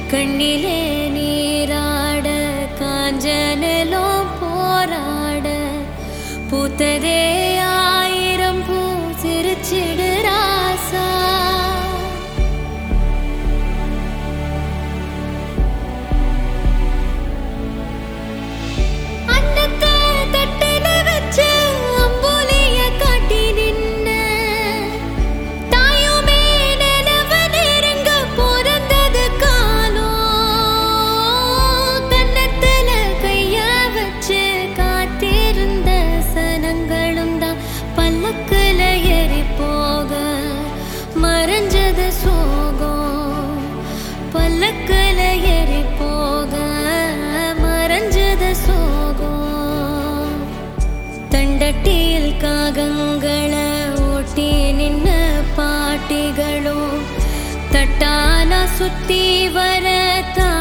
கண்ணிலே நீராட காஞ்சனலோ போராட பூத்ததே ஆயிரம் பூ சிரிச்சிடு ராசா அன்னத்தை தட்டுல வச்சு அம்புலிய காட்டி நின்ன தாயுமே நிலவு நெருங்க பிறந்தது காலம் கன்னத்துல கைய வச்சு காத்திருந்த சனங்களும் தான் பல்லக்குல ஏறி போக மறைஞ்சது சோகம் பல்லக்குல ஏறி போக மறைஞ்சது சோகம் தண்டட்டியில் காகங்களை ஓட்டி நின்ன பாட்டிகளோ தட்டான சுத்தி வர தா